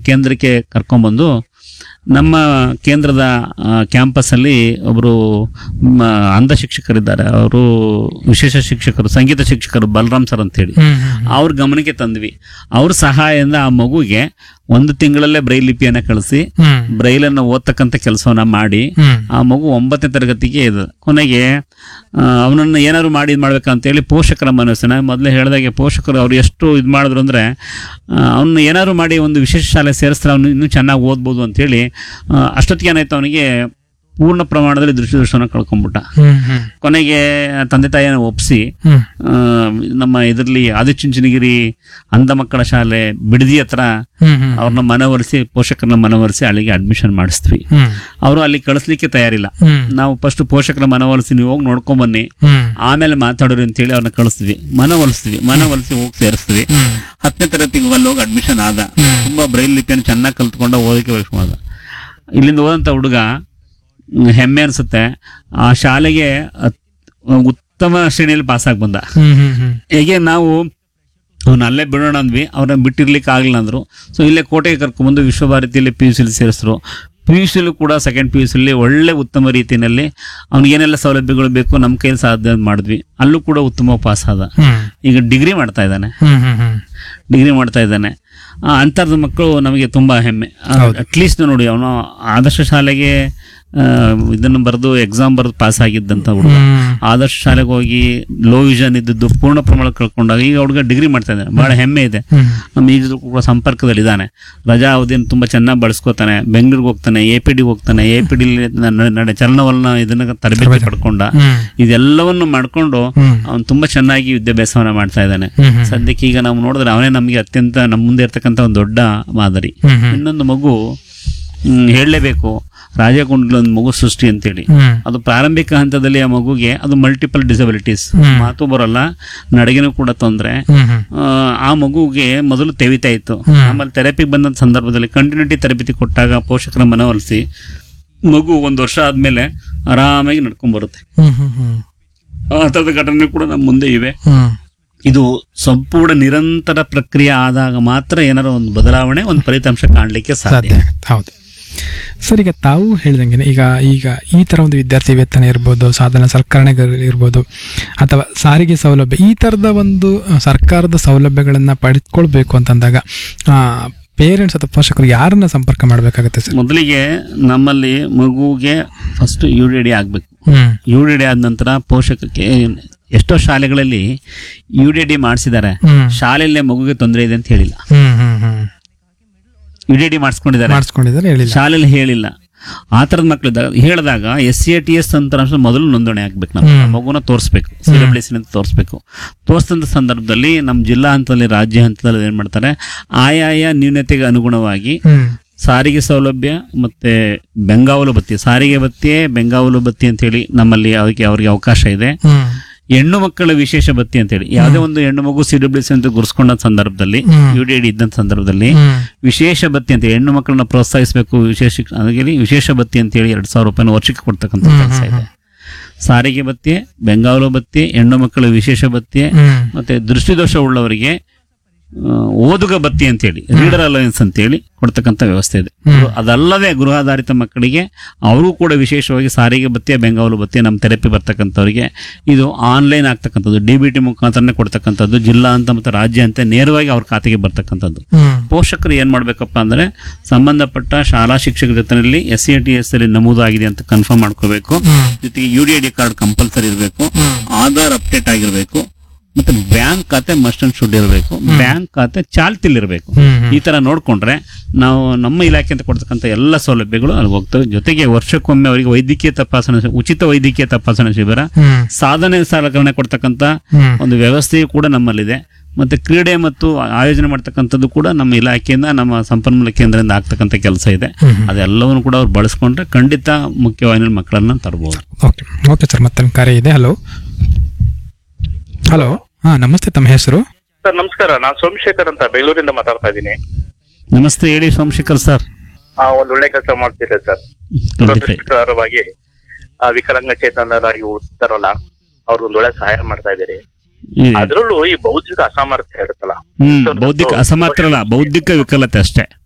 ಕೇಂದ್ರಕ್ಕೆ ಕರ್ಕೊಂಡ್ಬಂದು ನಮ್ಮ ಕೇಂದ್ರದ ಕ್ಯಾಂಪಸ್ ಅಲ್ಲಿ ಒಬ್ಬರು ಅಂಧ ಶಿಕ್ಷಕರಿದ್ದಾರೆ ಅವರು ವಿಶೇಷ ಶಿಕ್ಷಕರು ಸಂಗೀತ ಶಿಕ್ಷಕರು ಬಲರಾಮ್ ಸರ್ ಅಂತ ಹೇಳಿ ಹ್ಮ್ ಹ್ಮ್ ಅವ್ರ ಗಮನಕ್ಕೆ ತಂದ್ವಿ ಅವ್ರ ಸಹಾಯದಿಂದ ಆ ಮಗುಗೆ ಒಂದು ತಿಂಗಳಲ್ಲೇ ಬ್ರೈಲ್ ಲಿಪಿಯನ್ನ ಕಳಿಸಿ ಹ್ಮ್ ಬ್ರೈಲನ್ನು ಓದ್ತಕ್ಕಂಥ ಕೆಲಸವನ್ನ ಮಾಡಿ ಹ್ಮ್ ಆ ಮಗು ಒಂಬತ್ತನೇ ತರಗತಿಗೆ ಇದು ಕೊನೆಗೆ ಆ, ಅವನನ್ನ ಏನಾದ್ರು ಮಾಡಿ ಇದು ಮಾಡ್ಬೇಕಂತೇಳಿ ಪೋಷಕರ ಮನಸ್ಸಿನ ಮೊದಲೇ ಹೇಳಿದಾಗೆ ಪೋಷಕರು ಅವ್ರು ಎಷ್ಟು ಇದು ಮಾಡಿದ್ರು ಅಂದ್ರೆ ಅವನ್ನ ಏನಾದ್ರು ಮಾಡಿ ಒಂದು ವಿಶೇಷ ಶಾಲೆ ಸೇರಿಸಿದ್ರೆ ಅವನು ಇನ್ನೂ ಚೆನ್ನಾಗಿ ಓದ್ಬೋದು ಅಂತೇಳಿ ಆ, ಅಷ್ಟೊತ್ತಿಗೆ ಏನಾಯ್ತು ಅವನಿಗೆ ಪೂರ್ಣ ಪ್ರಮಾಣದಲ್ಲಿ ದೃಷ್ಟಿ ದೋಷವನ್ನು ಕಳ್ಕೊಂಡ್ಬಿಟ್ಟ ಹ್ಮ್ ಹ್ಮ್ ಕೊನೆಗೆ ತಂದೆ ತಾಯಿಯನ್ನು ಒಪ್ಪಿಸಿ ಹ್ಮ್ ಆ, ನಮ್ಮ ಇದರಲ್ಲಿ ಆದಿಚುಂಚನಗಿರಿ ಅಂಧ ಮಕ್ಕಳ ಶಾಲೆ ಬಿಡದಿ ಹತ್ರ ಹ್ಮ್ ಹ್ಮ್ ಅವ್ರನ್ನ ಮನವೊಲಿಸಿ ಪೋಷಕರನ್ನ ಮನವೊಲಿಸಿ ಅಲ್ಲಿಗೆ ಅಡ್ಮಿಷನ್ ಮಾಡಿಸ್ತೀವಿ ಹ್ಮ್ ಅವರು ಅಲ್ಲಿ ಕಳಿಸ್ಲಿಕ್ಕೆ ತಯಾರಿಲ್ಲ ಹ್ಮ್ ನಾವು ಫಸ್ಟ್ ಪೋಷಕರ ಮನವೊಲಿಸಿ ನೀವು ಹೋಗಿ ನೋಡ್ಕೊಂಡ್ ಬನ್ನಿ ಹ್ಮ್ ಆಮೇಲೆ ಮಾತಾಡೋರು ಅಂತೇಳಿ ಅವ್ರನ್ನ ಕಳಿಸ್ತೀವಿ ಮನವೊಲಿಸ್ತೀವಿ ಮನವೊಲಿಸಿ ಹೋಗಿ ಸೇರಿಸ್ತೀವಿ ಹ್ಮ್ ಹತ್ತನೇ ತರಗತಿಗೆ ಅಲ್ಲಿ ಹೋಗಿ ಅಡ್ಮಿಷನ್ ಆದ ತುಂಬಾ ಬ್ರೈಲ್ ಲಿಪಿಯನ್ನು ಚೆನ್ನಾಗಿ ಕಲ್ತ್ಕೊಂಡ ಓದಕ್ಕೆ ವಯಸ್ಸು ಆದ ಇಲ್ಲಿಂದ ಹೋದಂತ ಹುಡುಗ ಹ್ಮ್, ಹೆಮ್ಮೆ ಅನ್ಸುತ್ತೆ ಆ ಶಾಲೆಗೆ ಅತ್- ಉತ್ತಮ ಶ್ರೇಣಿಯಲ್ಲಿ ಪಾಸ್ ಆಗಿ ಬಂದ ಹ್ಮ್ ಹ್ಮ್ ಹ್ಮ್ ಹೇಗೆ ನಾವು ಅವ್ನ ಅಲ್ಲೇ ಬಿಡೋಣ ಅಂದ್ವಿ ಅವ್ರನ್ನ ಬಿಟ್ಟಿರ್ಲಿಕ್ಕೆ ಆಗಲಿಲ್ಲ ಅಂದ್ರು ಸೊ ಇಲ್ಲೇ ಕೋಟೆಗೆ ಕರ್ಕೊಂಡ್ಬಂದು ವಿಶ್ವಭಾರತಿಯಲ್ಲಿ ಪಿ ಯು ಸಿಲಿ ಸೇರಿಸಿದ್ರು ಪಿ ಯು ಸಿಲೂ ಕೂಡ ಸೆಕೆಂಡ್ ಪಿ ಯು ಸಿಲಿ ಒಳ್ಳೆ ಉತ್ತಮ ರೀತಿಯಲ್ಲಿ ಅವ್ನಿಗೆ ಏನೆಲ್ಲ ಸೌಲಭ್ಯಗಳು ಬೇಕು ನಮ್ಮ ಕೈಯಲ್ಲಿ ಸಾಧ್ಯ ಮಾಡಿದ್ವಿ ಅಲ್ಲೂ ಕೂಡ ಉತ್ತಮ ಪಾಸ್ ಆದ ಹ್ಮ್ ಈಗ ಡಿಗ್ರಿ ಮಾಡ್ತಾ ಇದ್ದಾನೆ ಹ್ಮ್ ಹ್ಮ್ ಹ್ಮ್ ಡಿಗ್ರಿ ಮಾಡ್ತಾ ಇದ್ದಾನೆ ಆ, ಅಂಥದ್ದು ಮಕ್ಕಳು ನಮಗೆ ತುಂಬಾ ಹೆಮ್ಮೆ ಹೌದು. ಅಟ್ಲೀಸ್ಟ್ ನೋಡಿ ಅವನು ಆದರ್ಶ ಶಾಲೆಗೆ ಆ, ಇದನ್ನು ಬರೆದು ಎಕ್ಸಾಮ್ ಬರೆದು ಪಾಸ್ ಆಗಿದ್ದಂತ ಹುಡುಗ ಹ್ಮ್ ಆದರ್ಶ ಶಾಲೆಗೆ ಹೋಗಿ ಲೋ ವಿಷನ್ ಇದ್ದದ್ದು ಪೂರ್ಣ ಪ್ರಮಾಣ ಕಳ್ಕೊಂಡಾಗ ಈಗ ಹುಡುಗ ಡಿಗ್ರಿ ಮಾಡ್ತಾ ಇದ್ದಾನೆ ಬಹಳ ಹೆಮ್ಮೆ ಇದೆ ಹ್ಮ್ ನಮ್ಮ ಈಜು ಕೂಡ ಸಂಪರ್ಕದಲ್ಲಿ ಇದ್ದಾನೆ ರಜಾ ಅವಧಿಯನ್ನು ತುಂಬಾ ಚೆನ್ನಾಗಿ ಬಳಸ್ಕೋತಾನೆ ಬೆಂಗಳೂರಿಗೆ ಹೋಗ್ತಾನೆ ಎ ಪಿ ಡಿಗೆ ಹೋಗ್ತಾನೆ ಎ ಪಿ ಡಿ ನಡೆ ಚಲನವಲನ ಇದನ್ನ ತರಬೇತಿ ಪಡ್ಕೊಂಡ ಹ್ಮ್ ಇದೆಲ್ಲವನ್ನು ಮಾಡ್ಕೊಂಡು ಹ್ಮ್ ಅವನು ತುಂಬಾ ಚೆನ್ನಾಗಿ ವಿದ್ಯಾಭ್ಯಾಸವನ್ನ ಮಾಡ್ತಾ ಇದ್ದಾನೆ ಹ್ಮ್ ಹ್ಮ್ ಸದ್ಯಕ್ಕೆ ಈಗ ನಾವು ನೋಡಿದ್ರೆ ಅವನೇ ನಮಗೆ ಅತ್ಯಂತ ನಮ್ಮ ಮುಂದೆ ಇರ್ತಕ್ಕಂಥ ಒಂದು ದೊಡ್ಡ ಮಾದರಿ ಹ್ಮ್ ಹ್ಮ್ ಇನ್ನೊಂದು ಮಗು ಹ್ಮ್, ಹೇಳಲೇಬೇಕು ರಾಜಕೊಂಡ್ಲ ಒಂದು ಮಗು ಸೃಷ್ಟಿ ಅಂತೇಳಿ ಹ್ಮ್ ಅದು ಪ್ರಾರಂಭಿಕ ಹಂತದಲ್ಲಿ ಆ ಮಗುಗೆ ಅದು ಮಲ್ಟಿಪಲ್ ಡಿಸಬಿಲಿಟೀಸ್ ಹ್ಮ್. ಮಾತು ಬರಲ್ಲ ನಡಗಿನೂ ಕೂಡ ತೊಂದರೆ ಹ್ಮ್ ಹ್ಮ್ ಆ ಮಗುಗೆ ಮೊದಲು ತೆವಿತಾ ಇತ್ತು ಹ್ಮ್. ಆಮೇಲೆ ಥೆರಪಿಗೆ ಬಂದ ಸಂದರ್ಭದಲ್ಲಿ ಕಂಟಿನ್ಯೂಟಿ ತರಬೇತಿ ಕೊಟ್ಟಾಗ ಪೋಷಕರ ಮನವೊಲಿಸಿ ಮಗು ಒಂದು ವರ್ಷ ಆದ್ಮೇಲೆ ಆರಾಮಾಗಿ ನಡ್ಕೊಂಡ್ ಬರುತ್ತೆ ಹ್ಮ್ ಹ್ಮ್ ಹ್ಮ್ ಆ ಥರದ ಘಟನೆ ಕೂಡ ನಮ್ಮ ಮುಂದೆ ಇವೆ ಹ್ಮ್ ಇದು ಸಂಪೂರ್ಣ ನಿರಂತರ ಪ್ರಕ್ರಿಯೆ ಆದಾಗ ಮಾತ್ರ ಏನಾರ ಒಂದು ಬದಲಾವಣೆ ಒಂದು ಫಲಿತಾಂಶ ಕಾಣಲಿಕ್ಕೆ ಸಾಧ್ಯ ಸಾಧ್ಯ ಆಗುತ್ತೆ ಹೌದು ಸರ್ ಈಗ ತಾವು ಹೇಳ್ದಂಗೆ ಈಗ ಈಗ ಈ ತರ ಒಂದು ವಿದ್ಯಾರ್ಥಿ ವೇತನ ಇರ್ಬೋದು ಸಾಧನ ಸಲಕರಣೆಗಳು ಇರ್ಬೋದು ಅಥವಾ ಸಾರಿಗೆ ಸೌಲಭ್ಯ ಈ ತರದ ಒಂದು ಆ, ಸರ್ಕಾರದ ಸೌಲಭ್ಯಗಳನ್ನ ಪಡೆದುಕೊಳ್ಬೇಕು ಅಂತಂದಾಗ ಪೇರೆಂಟ್ಸ್ ಅಥವಾ ಪೋಷಕರು ಯಾರನ್ನ ಸಂಪರ್ಕ ಮಾಡಬೇಕಾಗುತ್ತೆ ಸರ್ ಮೊದಲಿಗೆ ನಮ್ಮಲ್ಲಿ ಮಗುಗೆ ಫಸ್ಟ್ ಯು ಡಿ ಡಿ ಆಗಬೇಕು ಹ್ಮ್ ಯು ಡಿ ಡಿ ಆದ ನಂತರ ಪೋಷಕಕ್ಕೆ ಎಷ್ಟೋ ಶಾಲೆಗಳಲ್ಲಿ ಯು ಡಿ ಡಿ ಮಾಡಿಸಿದ್ದಾರೆ ಹ್ಮ್ ಶಾಲೆಯಲ್ಲೇ ಮಗುಗೆ ತೊಂದರೆ ಇದೆ ಅಂತ ಹೇಳಿಲ್ಲ ಹ್ಮ್ ಹ್ಮ್ ಹ್ಮ್ ಯು ಡಿ ಡಿ ಮಾಡಿಸ್ಕೊಂಡಿದ್ದಾರೆ ಮಾಡಿಸ್ಕೊಂಡಿದ್ದಾರೆ ಹೇಳಿಲ್ಲ ಶಾಲೆಯಲ್ಲಿ ಹೇಳಿಲ್ಲ ಆ ಥರದ ಮಕ್ಕಳಿದ್ದಾಗ ಹೇಳಿದಾಗ S C A T S ಅಂತ ಮೊದಲು ನೋಂದಣಿ ಆಗ್ಬೇಕು ನಾವು ಹ್ಮ್. ಆ ಮಗುನ ತೋರಿಸ್ಬೇಕು ಸಿ ಡಬ್ಲ್ಯೂ ಸಿ ಅಂತ ತೋರಿಸ್ಬೇಕು ತೋರಿಸಿದಂಥ ಸಂದರ್ಭದಲ್ಲಿ ನಮ್ಮ ಜಿಲ್ಲಾ ಹಂತದಲ್ಲಿ ರಾಜ್ಯ ಹಂತದಲ್ಲಿ ಏನ್ ಮಾಡ್ತಾರೆ ಆಯಾಯ ನ್ಯೂನತೆಗೆ ಅನುಗುಣವಾಗಿ ಹ್ಮ್ ಸಾರಿಗೆ ಸೌಲಭ್ಯ ಮತ್ತೆ ಬೆಂಗಾವಲು ಬತ್ತಿ ಸಾರಿಗೆ ಬತ್ತಿಯೇ ಬೆಂಗಾವಲು ಬತ್ತಿ ಅಂತೇಳಿ ನಮ್ಮಲ್ಲಿ ಅದಕ್ಕೆ ಅವರಿಗೆ ಅವಕಾಶ ಇದೆ ಹ್ಮ್ ಹೆಣ್ಣು ಮಕ್ಕಳ ವಿಶೇಷ ಬತ್ತಿ ಅಂತೇಳಿ ಯಾವುದೇ ಒಂದು ಹೆಣ್ಣು ಮಗು ಸಿ ಡಬ್ಲ್ಯೂ ಸಿ ಅಂತ ಗುರ್ಸ್ಕೊಂಡ ಸಂದರ್ಭದಲ್ಲಿ ಹ್ಮ್. ಯು ಡಿ ಡಿ ಇದ್ದಂತ ಸಂದರ್ಭದಲ್ಲಿ ಹ್ಮ್ ವಿಶೇಷ ಬತ್ತಿ ಅಂತ ಹೆಣ್ಣು ಮಕ್ಕಳನ್ನ ಪ್ರೋತ್ಸಾಹಿಸಬೇಕು ವಿಶೇಷ ಶಿಕ್ಷಣ ಅದಕ್ಕೆ ವಿಶೇಷ ಬತ್ತಿ ಅಂತ ಹೇಳಿ ಎರಡ್ ಸಾವಿರ ರೂಪಾಯಿನ ವರ್ಷಕ್ಕೆ ಕೊಡ್ತಕ್ಕಂಥ ಕೆಲಸ ಇದೆ ಸಾರಿಗೆ ಬತ್ತಿ ಬೆಂಗಾವಲು ಬತ್ತಿ ಹೆಣ್ಣು ಮಕ್ಕಳ ವಿಶೇಷ ಬತ್ತಿ ಹ್ಮ್ ಮತ್ತೆ ದೃಷ್ಟಿದೋಷ ಉಳ್ಳವರಿಗೆ ಆ, ಓದುಗ ಬತ್ತಿ ಅಂತೇಳಿ ರೀಡರ್ ಅಲಯನ್ಸ್ ಅಂತೇಳಿ ಕೊಡ್ತಕ್ಕಂಥ ವ್ಯವಸ್ಥೆ ಇದೆ ಹ್ಮ್. ಅದಲ್ಲದೆ ಗೃಹಾಧಾರಿತ ಮಕ್ಕಳಿಗೆ ಅವ್ರಿಗೂ ಕೂಡ ವಿಶೇಷವಾಗಿ ಸಾರಿಗೆ ಬತ್ತಿಯ ಬೆಂಗಾವಲು ಬತ್ತಿಯ ನಮ್ಮ ಥೆರಪಿ ಬರ್ತಕ್ಕಂಥವ್ರಿಗೆ ಇದು ಆನ್ಲೈನ್ ಆಗ್ತಕ್ಕಂಥದ್ದು ಡಿ ಬಿ ಟಿ ಮುಖಾಂತರನೇ ಕೊಡ್ತಕ್ಕಂಥದ್ದು ಜಿಲ್ಲಾ ಅಂತ ಮತ್ತು ರಾಜ್ಯ ಅಂತ ನೇರವಾಗಿ ಅವ್ರ ಖಾತೆಗೆ ಬರ್ತಕ್ಕಂಥದ್ದು ಹ್ಮ್ ಪೋಷಕರು ಏನ್ ಮಾಡ್ಬೇಕಪ್ಪ ಅಂದ್ರೆ ಸಂಬಂಧಪಟ್ಟ ಶಾಲಾ ಶಿಕ್ಷಕರ ಜೊತೆಯಲ್ಲಿ ಎಸ್ ಸಿ ಟಿ ಎಸ್ ಅಲ್ಲಿ ನಮೂದಾಗಿದೆ ಅಂತ ಕನ್ಫರ್ಮ್ ಮಾಡ್ಕೋಬೇಕು ಹ್ಮ್ ಜೊತೆಗೆ U D I D card compulsory ಇರಬೇಕು ಆಧಾರ್ ಅಪ್ಡೇಟ್ ಆಗಿರಬೇಕು ಮತ್ತೆ ಬ್ಯಾಂಕ್ ಖಾತೆ ಮಸ್ಟ್ ಅಂಡ್ ಶುಡ್ ಇರಬೇಕು ಬ್ಯಾಂಕ್ ಖಾತೆ ಚಾಲ್ತಿಲಿರಬೇಕು ಹ್ಮ್ ಈ ತರ ನೋಡ್ಕೊಂಡ್ರೆ ನಾವು ನಮ್ಮ ಇಲಾಖೆ ಅಂತ ಕೊಡ್ತಕ್ಕಂಥ ಎಲ್ಲ ಸೌಲಭ್ಯಗಳು ಅಲ್ಲಿ ಹೋಗ್ತವೆ ಜೊತೆಗೆ ವರ್ಷಕ್ಕೊಮ್ಮೆ ಅವರಿಗೆ ವೈದ್ಯಕೀಯ ತಪಾಸಣೆ ಉಚಿತ ವೈದ್ಯಕೀಯ ತಪಾಸಣೆ ಶಿಬಿರ ಹ್ಮ್ ಸಾಧನೆ ಸಲಕರಣೆ ಕೊಡ್ತಕ್ಕಂಥ ಹ್ಮ್ ಒಂದು ವ್ಯವಸ್ಥೆಯು ಕೂಡ ನಮ್ಮಲ್ಲಿದೆ ಮತ್ತೆ ಕ್ರೀಡೆ ಮತ್ತು ಆಯೋಜನೆ ಮಾಡ್ತಕ್ಕಂಥದ್ದು ಕೂಡ ನಮ್ಮ ಇಲಾಖೆಯಿಂದ ನಮ್ಮ ಸಂಪನ್ಮೂಲ ಕೇಂದ್ರದಿಂದ ಆಗ್ತಕ್ಕಂಥ ಕೆಲಸ ಇದೆ ಹ್ಮ್. ಅದೆಲ್ಲವನ್ನು ಕೂಡ ಅವ್ರು ಬಳಸ್ಕೊಂಡ್ರೆ ಖಂಡಿತ ಮುಖ್ಯವಾಹಿನಿ ಮಕ್ಕಳನ್ನ ತರಬಹುದು ಓಕೆ ಓಕೆ ಸರ್ ಮತ್ತೆ ಕರೆ ಇದೆ ಹಲೋ ಹಲೋ ಹಾ ನಮಸ್ತೆ ತಮ್ಮ ಹೆಸರು ಸರ್ ನಮಸ್ಕಾರ ನಾನು ಸೋಮಶೇಖರ್ ಅಂತ ಬೆಂಗಳೂರಿಂದ ಮಾತಾಡ್ತಾ ಇದ್ದೀನಿ ನಮಸ್ತೆ ಹೇಳಿ ಸೋಮಶೇಖರ್ ಸರ್ ಆ, ಒಂದ್ ಒಳ್ಳೆ ಕೆಲಸ ಮಾಡ್ತಿದ್ದೆ ಸರ್ ಪ್ರಕಾರವಾಗಿ ವಿಕಲಾಂಗಚೇತನರಾಗಿ ಓದ್ತಾರಲ್ಲ ಅವ್ರಿಗೊಂದು ಒಳ್ಳೆ ಸಹಾಯ ಮಾಡ್ತಾ ಇದ್ದೀರಿ ಅದ್ರಲ್ಲೂ ಈ ಬೌದ್ಧಿಕ ಅಸಾಮರ್ಥ್ಯ ಇರುತ್ತಲ್ಲ ಹ್ಮ್ ಬೌದ್ಧಿಕ ಅಸಮರ್ಥ ಅಲ್ಲ ಬೌದ್ಧಿಕ ವಿಕಲತೆ ಅಷ್ಟೇ